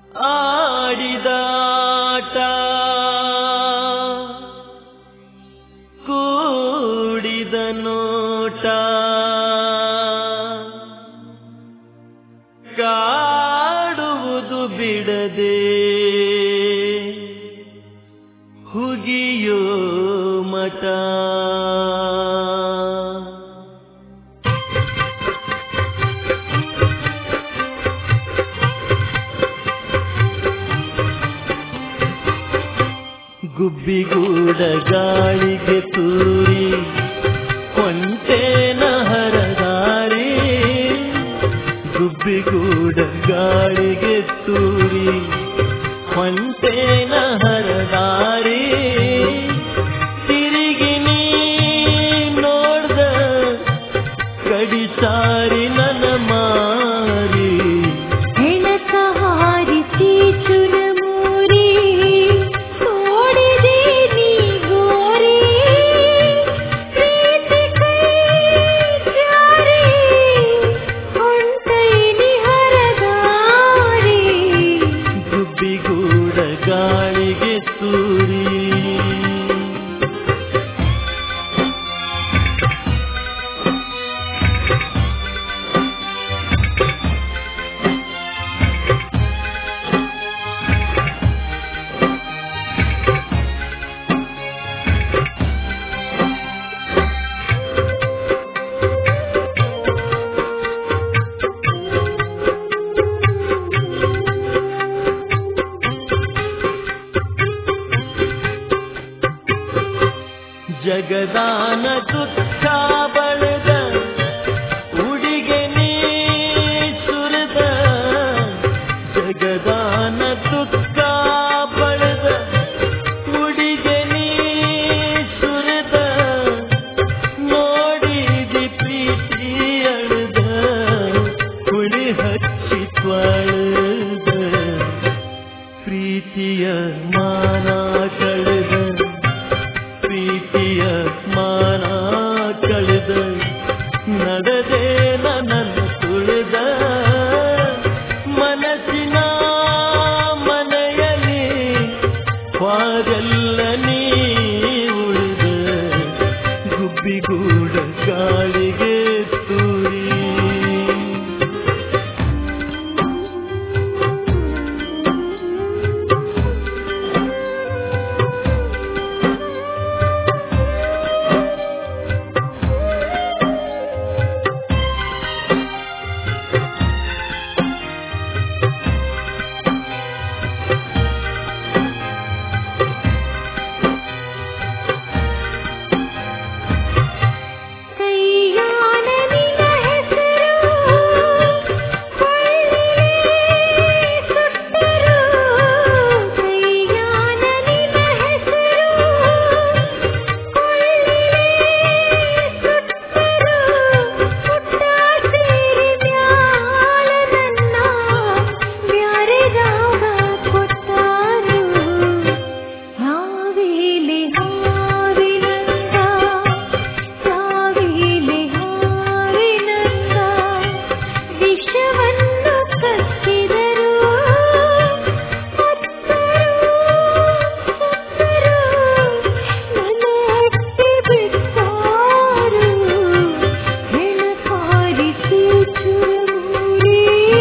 ಆಡಿದಾಟ ಕೂಡಿದ ನೋಟ ಕಾಡುವುದು ಬಿಡದೆ ಹುಗಿಯೋ ಮಠ ಗುಬ್ಬಿಗೂಡ ಗಾಳಿಗೆ ತೂರಿ ಕೊಂಟೇನ ಹರದಾರಿ ಗುಬ್ಬಿಗೂಡ ಗಾಳಿಗೆ ತೂರಿ ಕೊಂಟೇನ ಹರದಾರಿ ತಿರುಗಿ ನೀ ನೋಡ್ದ ಕಡಿಸಾರಿ ನನ್ನ ಮಾರಿ ಹೆಣಕ ಹಾರಿಸಿ ಚುರಮೂರಿ ನೋಡಿದೆ ನೀ ಗೋರಿ ಪ್ರೀತಿ ಕೈ ಜಾರಿ ಹೊಂಟೈನಿ ಹರದಾರಿ ಗುಬ್ಬಿಗೂಡ ಗಾಳಿಗೆ ತೂರಿ ಜಗದಾನ ದುಃಖ ಬಳದ ಉಡಿಗೆ ನೀ ಸುರಿದ ಜಗದಾನ ದುಃಖ ಬಳದ ಉಡಿಗೆ ನೀ ಸುರಿದ ನೋಡಿದಿ ಪ್ರೀತಿ ಅಳದ ಕುಳಿ ಹಚ್ಚಿ ತ್ವಳದ ಪ್ರೀತಿಯ ಮಾನ ಕಳೆದ ಪ್ರೀತಿಯ ಮಾನ ಕಳೆದ ನಡೆದೇ ನನ್ನ ತುಳಿದ ಮನಸ್ಸಿನ ಮನೆಯಲ್ಲಿ ವಾಗೆಲ್ಲ ನೀ ಉಳಿದ ಗುಬ್ಬಿಗೂಡ ಗಾಳಿಗೆ ತೂರಿ ಕೈಯಾನ ನಿನ್ನ ಹೆಸರು ಕೊಳ್ಳಿಲೆ ಸುಟ್ಟರು ಕೈಯಾನ ನಿನ್ನ ಹೆಸರು ಕೊಳ್ಳಿಲೆ ಸುಟ್ಟರು ಪುಟ್ಟ ಸೇರಿ ಮ್ಯಾಲ ನನ್ನ ಬ್ಯಾರೆದಾಗ ಕೊಟ್ಟಾರು ಹಾವೇಲಿ ಹಾವಿನಂದ ಸಾವಿಲೆ ಹಾವಿನಂದ ವಿಷವನ್ನು ಕಚ್ಚಿದರು ಸತ್ತರು ಸತ್ತರು ನನ್ನ ಅಟ್ಟಿ ಬಿಟ್ಟಾರು ಹೆಣಕಾರಿಸಿ ಚುರುಮುರಿ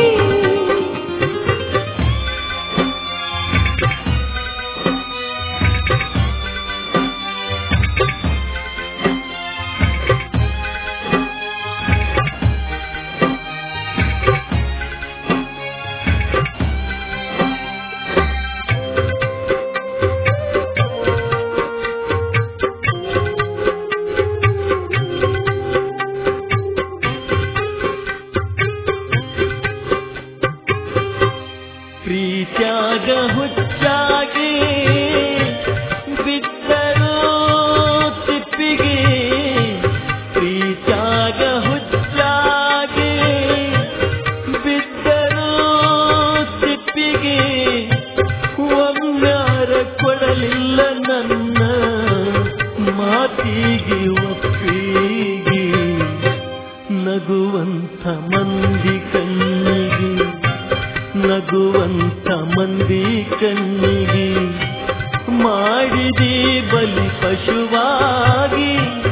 ಪ್ರೀತ್ಯಾಗ ಹುಚ್ಚಾಗಿ ಬಿದ್ದರು ತಿಪ್ಪಿಗೆ ಪ್ರೀತ್ಯಾಗ ಹುಚ್ಚಾಗಿ ಬಿದ್ದರು ತಿಪ್ಪಿಗೆ ಒಮ್ಮ್ಯಾರ ಕೊಡಲಿಲ್ಲ ನನ್ನ ಮಾತಿಗೆ ಒಪ್ಪಿಗೆ ನಗುವಂಥ ಮಂದಿ ಕಣ್ಣಿಗೆ ನಗುವಂತ ಮಂದಿ ಕಣ್ಣಿಗೆ ಮಾಡಿದಿ ಬಲಿ ಪಶುವಾಗಿ